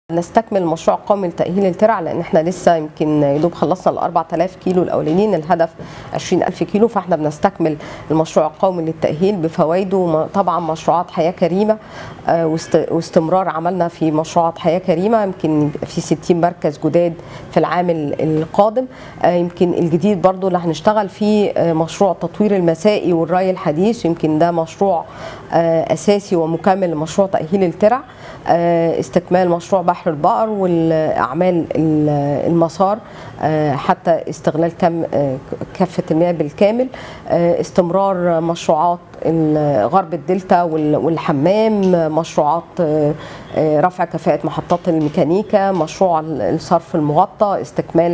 نستكمل مشروع قومي لتأهيل الترع لأن احنا لسه يمكن يدوب خلصنا ال 4000 كيلو الأولانيين الهدف 20000 كيلو فاحنا بنستكمل المشروع القومي للتأهيل بفوائده طبعا مشروعات حياة كريمة واستمرار عملنا في مشروعات حياة كريمة يمكن في 60 مركز جداد في العام القادم يمكن الجديد برضو اللي هنشتغل فيه مشروع تطوير المسائي والري الحديث يمكن ده مشروع أساسي ومكمل لمشروع تأهيل الترع استكمال مشروع بحر البقر والاعمال المسار حتى استغلال كم كافه المياه بالكامل استمرار مشروعات غرب الدلتا والحمام مشروعات رفع كفاءة محطات الميكانيكا مشروع الصرف المغطى استكمال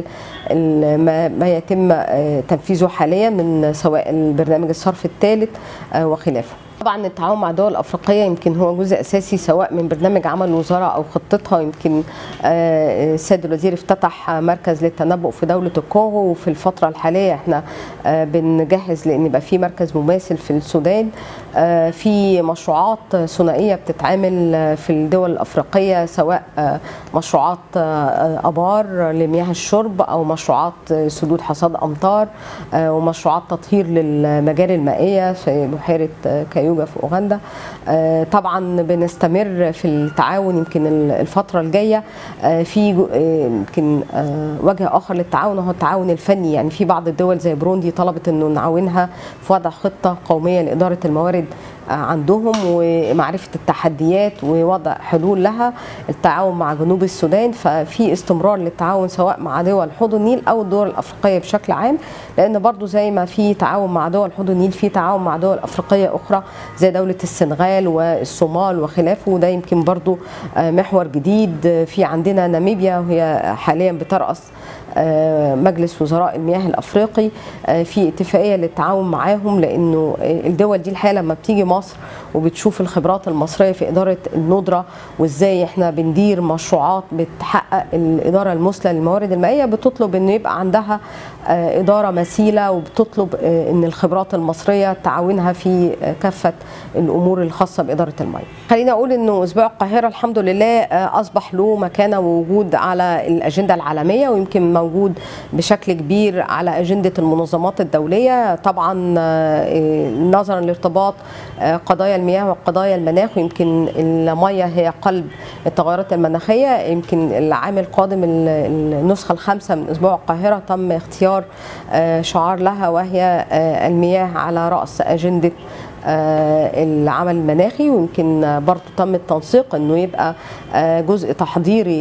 ما يتم تنفيذه حاليا من سواء البرنامج الصرف الثالث وخلافه طبعا التعاون مع الدول الافريقيه يمكن هو جزء اساسي سواء من برنامج عمل الوزاره او خطتها يمكن السيد الوزير افتتح مركز للتنبؤ في دوله الكونغو وفي الفتره الحاليه احنا بنجهز لان يبقى في مركز مماثل في السودان في مشروعات ثنائيه بتتعمل في الدول الافريقيه سواء مشروعات ابار لمياه الشرب او مشروعات سدود حصاد امطار ومشروعات تطهير للمجاري المائيه في بحيره كيوجا في اوغندا طبعا بنستمر في التعاون يمكن الفتره الجايه في يمكن وجه اخر للتعاون هو التعاون الفني يعني في بعض الدول زي بروندي طلبت انه نعاونها في وضع خطه قوميه لاداره الموارد عندهم ومعرفه التحديات ووضع حلول لها التعاون مع جنوب السودان ففي استمرار للتعاون سواء مع دول حوض النيل او الدول الافريقيه بشكل عام لان برضو زي ما في تعاون مع دول حوض النيل في تعاون مع دول افريقيه اخرى زي دوله السنغال والصومال وخلافه وده يمكن برضو محور جديد في عندنا ناميبيا وهي حاليا بترأس مجلس وزراء المياه الافريقي في اتفاقيه للتعاون معاهم لانه الدول دي الحقيقه لما بتيجي مصر وبتشوف الخبرات المصريه في اداره الندره وازاي احنا بندير مشروعات بتحقق الاداره المثلى للموارد المائيه بتطلب انه يبقى عندها اداره مثيله وبتطلب ان الخبرات المصريه تعاونها في كافه الامور الخاصه باداره المياه. خلينا اقول انه اسبوع القاهره الحمد لله اصبح له مكانه ووجود على الاجنده العالميه ويمكن موجود بشكل كبير على اجنده المنظمات الدوليه طبعا نظرا لارتباط قضايا المياه وقضايا المناخ ويمكن المياه هي قلب التغيرات المناخيه يمكن العام القادم النسخه الخامسه من اسبوع القاهره تم اختيار شعار لها وهي المياه على راس اجنده العمل المناخي ويمكن برضو تم التنسيق انه يبقى جزء تحضيري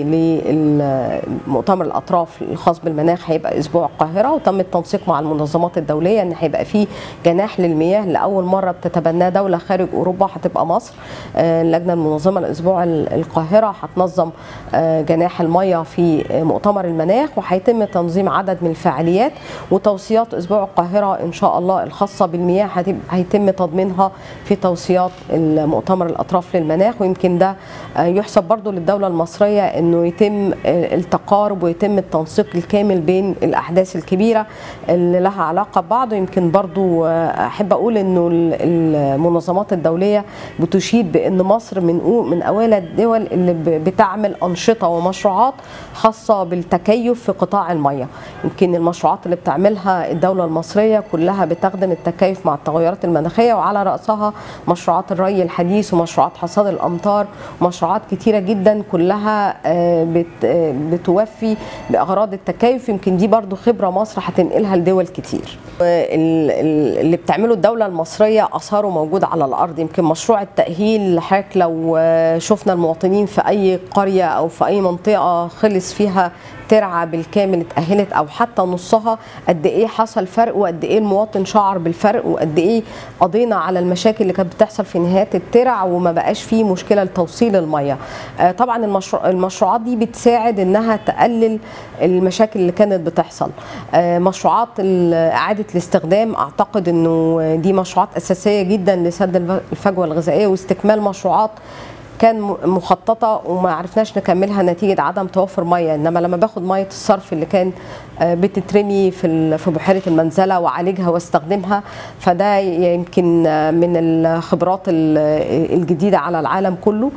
لمؤتمر الاطراف الخاص بالمناخ هيبقى اسبوع القاهره وتم التنسيق مع المنظمات الدوليه ان هيبقى في جناح للمياه لاول مره بتتبناه دوله خارج اوروبا هتبقى مصر اللجنه المنظمه لاسبوع القاهره هتنظم جناح المياه في مؤتمر المناخ وهيتم تنظيم عدد من الفعاليات وتوصيات اسبوع القاهره ان شاء الله الخاصه بالمياه هيتم تضمينها في توصيات المؤتمر الاطراف للمناخ ويمكن ده يحسب برضو للدوله المصريه انه يتم التقارب ويتم التنسيق الكامل بين الاحداث الكبيره اللي لها علاقه ببعض ويمكن برضو احب اقول انه المنظمات الدوليه بتشيد بان مصر من من اوائل الدول اللي بتعمل انشطه ومشروعات خاصه بالتكيف في قطاع المياه يمكن المشروعات اللي بتعملها الدوله المصريه كلها بتخدم التكيف مع التغيرات المناخيه وعلى راسها مشروعات الري الحديث ومشروعات حصاد الامطار ومشروعات كتيره جدا كلها بتوفي باغراض التكيف يمكن دي برضو خبره مصر هتنقلها لدول كتير اللي بتعمله الدوله المصريه اثاره موجود على الارض يمكن مشروع التاهيل حضرتك لو شفنا المواطنين في اي قريه او في اي منطقه خلص فيها ترعه بالكامل اتاهلت او حتى نصها قد ايه حصل فرق وقد ايه المواطن شعر بالفرق وقد ايه قضينا على المشاكل اللي كانت بتحصل في نهايات الترع وما بقاش فيه مشكله لتوصيل الميه طبعا المشروع المشروعات دي بتساعد انها تقلل المشاكل اللي كانت بتحصل مشروعات اعاده الاستخدام اعتقد انه دي مشروعات اساسيه جدا لسد الفجوه الغذائيه واستكمال مشروعات كان مخططه وما عرفناش نكملها نتيجه عدم توفر ميه انما لما باخد ميه الصرف اللي كان بتترمي في في بحيره المنزله واعالجها واستخدمها فده يمكن من الخبرات الجديده على العالم كله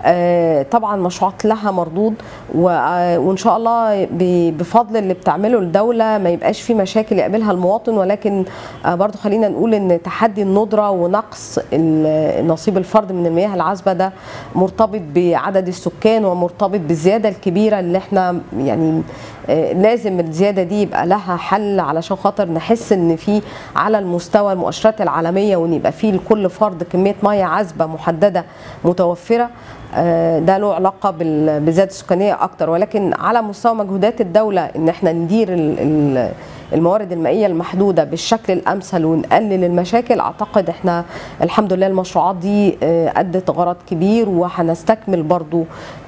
طبعا مشروعات لها مردود وان شاء الله بفضل اللي بتعمله الدوله ما يبقاش في مشاكل يقابلها المواطن ولكن برضو خلينا نقول ان تحدي الندره ونقص نصيب الفرد من المياه العذبه ده مرتبط بعدد السكان ومرتبط بالزياده الكبيره اللي احنا يعني لازم الزياده دي يبقى لها حل علشان خاطر نحس ان في على المستوى المؤشرات العالميه وان يبقى في لكل فرد كميه ميه عذبه محدده متوفره ده له علاقه بالزياده السكانيه اكتر ولكن على مستوى مجهودات الدوله ان احنا ندير الموارد المائيه المحدوده بالشكل الامثل ونقلل المشاكل اعتقد احنا الحمد لله المشروعات دي ادت غرض كبير وهنستكمل برضو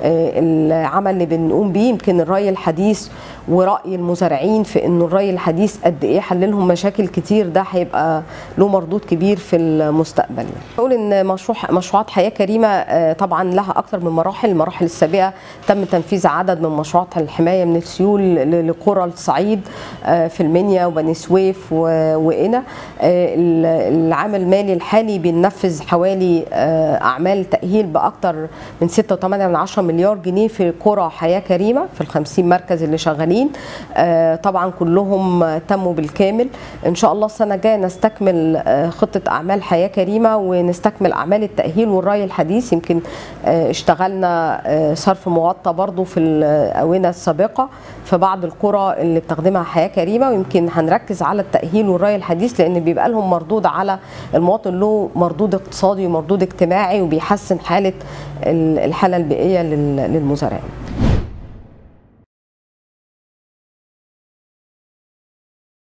العمل اللي بنقوم بيه يمكن الري الحديث وراي المزارعين في انه الري الحديث قد ايه حل لهم مشاكل كتير ده هيبقى له مردود كبير في المستقبل بقول ان مشروع مشروعات حياه كريمه طبعا لها اكثر من مراحل المراحل السابقه تم تنفيذ عدد من مشروعات الحمايه من السيول لقرى الصعيد في المنيا وبني سويف وقنا العام المالي الحالي بننفذ حوالي اعمال تاهيل باكثر من 6.8 مليار جنيه في قرى حياه كريمه في ال 50 مركز اللي شغالين طبعا كلهم تموا بالكامل ان شاء الله السنه الجايه نستكمل خطه اعمال حياه كريمه ونستكمل اعمال التاهيل والري الحديث يمكن اشتغلنا صرف مغطى برضو في الاونه السابقه في بعض القرى اللي بتخدمها حياه كريمه ويمكن هنركز على التاهيل والري الحديث لان بيبقى لهم مردود على المواطن له مردود اقتصادي ومردود اجتماعي وبيحسن حاله الحاله البيئيه للمزارعين